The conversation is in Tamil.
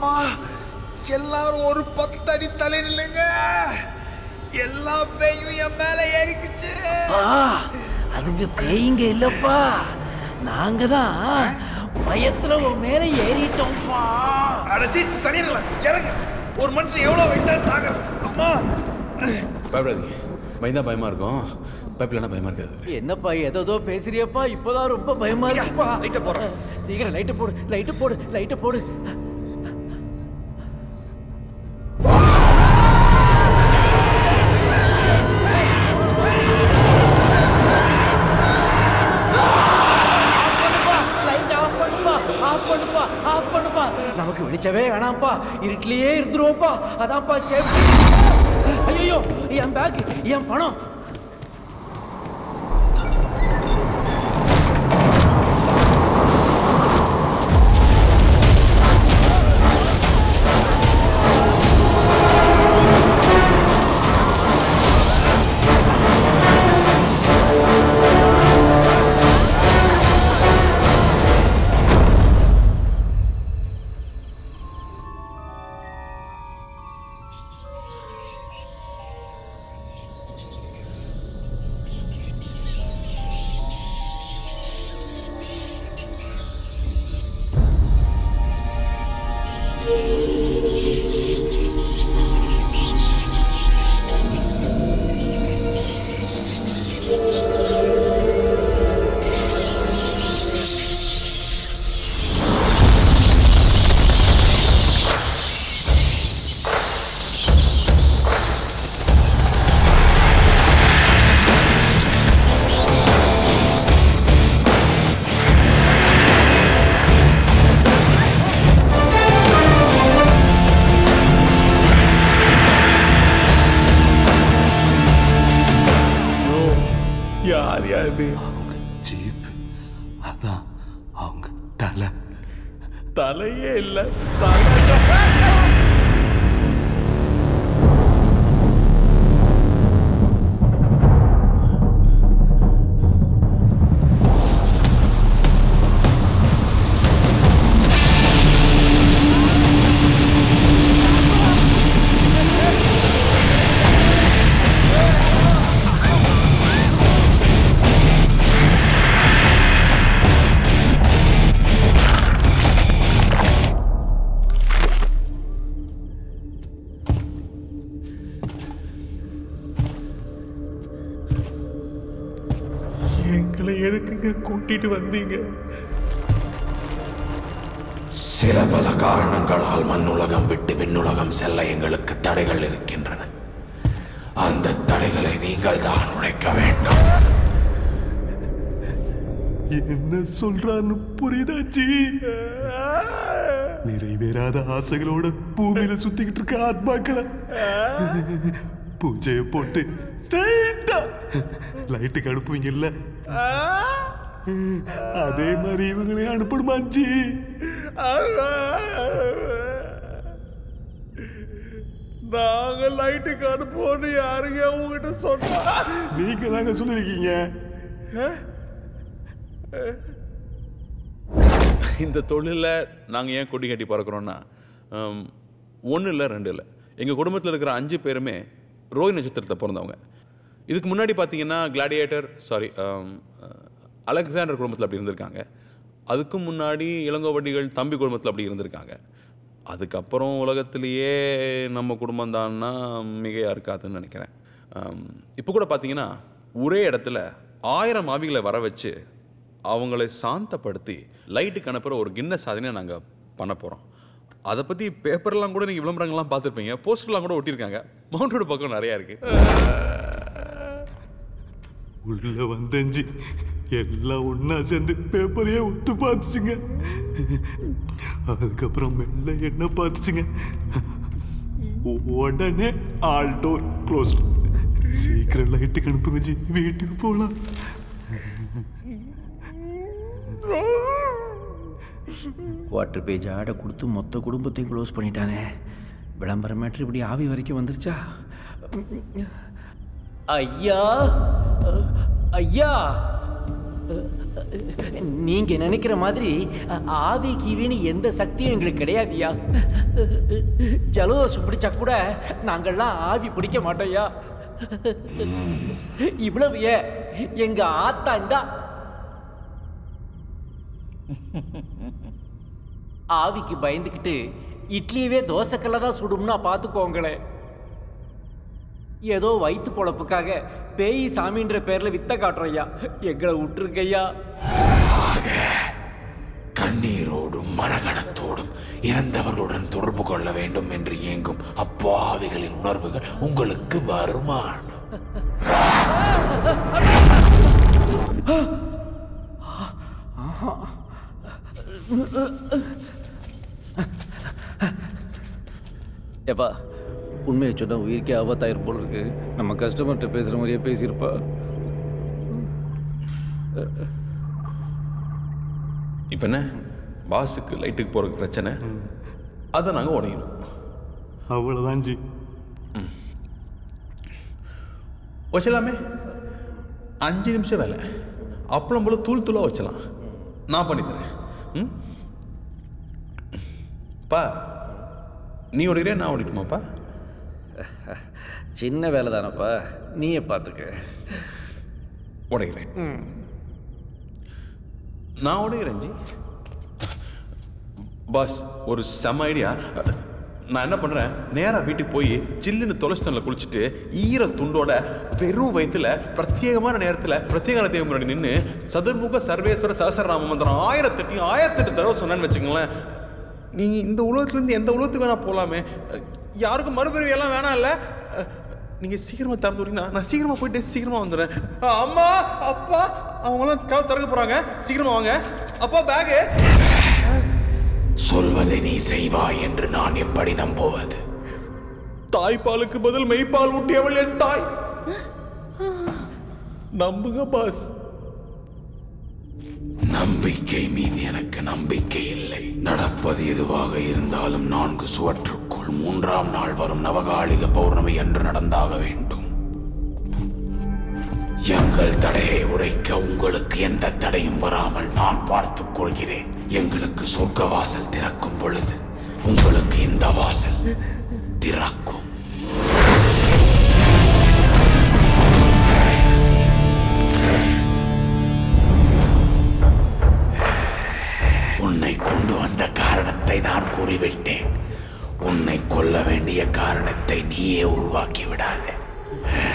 அம்மா எல்லாரும் ஒரு பத்தடி தலை நில்லுங்க எல்லா பேயும் என் மேல ஏறிக்குச்சு ஆ அதுங்க பேய்ங்க இல்லப்பா நாங்க தான் பயத்துல உன் மேல ஏறிட்டோம்ப்பா அடைச்சி சனியில இறங்க ஒரு மனுஷன் எவ்வளவு வெயிட்டா தாங்க அம்மா பயப்படாதீங்க பயந்தா பயமா இருக்கும் பயப்படலன்னா பயமா இருக்காது என்னப்பா ஏதோ பேசுறியப்பா இப்போதான் ரொம்ப பயமா இருக்குப்பா லைட்டை போடுறேன் சீக்கிரம் லைட்டை போடு லைட்டை போடு லைட்டை போடு லைட் ஆஃப் பண்ணுப்பா ஆஃப் பண்ணுப்பா ஆஃப் பண்ணுப்பா நமக்கு வெளிச்சவே வேணாம்ப்பா இருட்டிலேயே இருந்துருவோம்ப்பா அதான்ப்பா சேஃப் ஐயோ என் பேக் என் பணம் யார் யாரு அவங்க ஜீப் அதான் அவங்க தலை தலையே இல்ல எங்களை எதுக்குங்க கூட்டிட்டு வந்தீங்க சில பல காரணங்களால் மண்ணுலகம் விட்டு விண்ணுலகம் செல்ல எங்களுக்கு தடைகள் இருக்கின்றன அந்த தடைகளை நீங்கள் தான் உழைக்க வேண்டும் என்ன சொல்றான்னு புரியுதாச்சி நிறைவேறாத ஆசைகளோட பூமியில சுத்திக்கிட்டு இருக்க ஆத்மாக்களை பூஜையை போட்டு ஸ்ட்ரைட்டா லைட்டுக்கு அனுப்புவீங்கல்ல அதே மாதிரி இவங்களே அனுப்பணுமாச்சி நாங்க லைட்டுக்கு அனுப்புவோன்னு யாருங்க உங்ககிட்ட சொன்னா நீங்க தாங்க சொல்லிருக்கீங்க இந்த தொழிலில் நாங்கள் ஏன் கொடி கட்டி பறக்கிறோன்னா ஒன்று இல்லை ரெண்டு இல்லை எங்கள் குடும்பத்தில் இருக்கிற அஞ்சு பேருமே ரோஹி நட்சத்திரத்தில் பிறந்தவங்க இதுக்கு முன்னாடி பார்த்தீங்கன்னா கிளாடியேட்டர் சாரி அலெக்சாண்டர் குடும்பத்தில் அப்படி இருந்திருக்காங்க அதுக்கு முன்னாடி இளங்கோவடிகள் தம்பி குடும்பத்தில் அப்படி இருந்திருக்காங்க அதுக்கப்புறம் உலகத்திலேயே நம்ம குடும்பம் தான்னா மிகையாக இருக்காதுன்னு நினைக்கிறேன் இப்போ கூட பார்த்தீங்கன்னா ஒரே இடத்துல ஆயிரம் ஆவிகளை வர வச்சு அவங்களை சாந்தப்படுத்தி லைட்டுக்கு அனுப்புகிற ஒரு கின்ன சாதனையை நாங்கள் பண்ண போகிறோம் அதை பற்றி பேப்பர்லாம் கூட நீங்கள் விளம்பரங்கள்லாம் பார்த்துருப்பீங்க போஸ்டர்லாம் கூட ஒட்டியிருக்காங்க மவுண்ட் ரோடு பக்கம் நிறையா இருக்குது உள்ள வந்தஞ்சி எல்லாம் ஒண்ணா சேர்ந்து பேப்பரையே ஒத்து பார்த்துச்சுங்க அதுக்கப்புறம் மெல்ல என்ன பார்த்துச்சுங்க உடனே ஆல் டோர் க்ளோஸ் சீக்கிரம் லைட்டுக்கு அனுப்புங்க ஜி வீட்டுக்கு போகலாம் குவார்டர் பேஜ் ஆடை கொடுத்து மொத்த குடும்பத்தையும் க்ளோஸ் பண்ணிட்டானே விளம்பரம் மேட்ரு இப்படி ஆவி வரைக்கும் வந்துருச்சா ஐயா ஐயா நீங்க நினைக்கிற மாதிரி அ- ஆவி கீவின்னு எந்த சக்தியும் எங்களுக்கு கிடையாதுயா ஜலதோஷம் பிடிச்சா கூட நாங்கள்லாம் ஆவி பிடிக்க மாட்டோம்யா இவ்வளவு ஏன் எங்க ஆத்தா இந்தா ஆவிக்கு பயந்துக்கிட்டு இட்லியவே தோசைக்கல்ல தான் சுடும்னா பார்த்துக்கோங்களேன் ஏதோ வயிற்று பொழப்புக்காக பேய் சாமின்ற பேர்ல வித்த காட்டுறோம் ஐயா எங்களை விட்டுருக்கையா கண்ணீரோடும் மனகணத்தோடும் இறந்தவர்களுடன் தொடர்பு கொள்ள வேண்டும் என்று இயங்கும் அப்பாவிகளின் உணர்வுகள் உங்களுக்கு வருமானம் ஏப்பா உண்மையை சொன்னா உயிருக்கே ஆபத்தாயிரும் போல இருக்கு நம்ம கஸ்டமர்கிட்ட பேசுற மாதிரியே பேசியிருப்பா இப்போ என்ன பாஸுக்கு லைட்டுக்கு போகிறதுக்கு பிரச்சனை அதை நாங்கள் உடையணும் அவ்வளோதான் ஜி வச்சலாமே அஞ்சு நிமிஷம் வேலை அப்பளம் போல தூள் தூளாக வச்சலாம் நான் பண்ணித்தரேன் ம் பா நீ ஓடிக்கிறியா நான் ஓடிட்டுமாப்பா சின்ன வேலை தானப்பா நீயே பார்த்துக்க உடைக்கிறேன் நான் உடைக்கிறேன் ஜி பாஸ் ஒரு செம ஐடியா நான் என்ன பண்ணுறேன் நேராக வீட்டுக்கு போய் சில்லுன்னு துளசித்தனில் குளிச்சுட்டு ஈர துண்டோட வெறும் வயித்துல பிரத்யேகமான நேரத்தில் பிரத்யேக தேவை முன்னாடி நின்று சதுர்முக சர்வேஸ்வர சகசரநாம மந்திரம் ஆயிரத்தெட்டு ஆயிரத்தெட்டு தடவை சொன்னேன்னு வச்சுங்களேன் நீ இந்த உலகத்துலேருந்து எந்த உலகத்துக்கு வேணா போகலாமே யாருக்கும் மறுபிறவி எல்லாம் வேணாம் இல்லை நீங்க சீக்கிரமா திறந்து விட்டீங்கன்னா நான் சீக்கிரமா போயிட்டு சீக்கிரமா வந்துடுறேன் அ, அம்மா அப்பா அவங்களாம் கதவு திறக்க போறாங்க சீக்கிரமா வாங்க அப்பா பேகு சொல்வதை நீ செய்வாய் என்று நான் எப்படி நம்புவது தாய்ப்பாலுக்கு பதில் மெய்ப்பால் ஊட்டியவள் என் தாய் நம்புங்க பாஸ் நம்பிக்கை மீது எனக்கு நம்பிக்கை இல்லை நடப்பது எதுவாக இருந்தாலும் நான்கு சுவற்றுக்குள் மூன்றாம் நாள் வரும் நவகாலிக பௌர்ணமி என்று நடந்தாக வேண்டும் எங்கள் தடையை உடைக்க உங்களுக்கு எந்த தடையும் வராமல் நான் பார்த்துக் கொள்கிறேன் எங்களுக்கு சொர்க்க வாசல் திறக்கும் பொழுது உங்களுக்கு இந்த வாசல் திறக்கும் உன்னை கொண்டு வந்த காரணத்தை நான் கூறிவிட்டேன் உன்னை கொல்ல வேண்டிய காரணத்தை நீயே உருவாக்கி விடாதே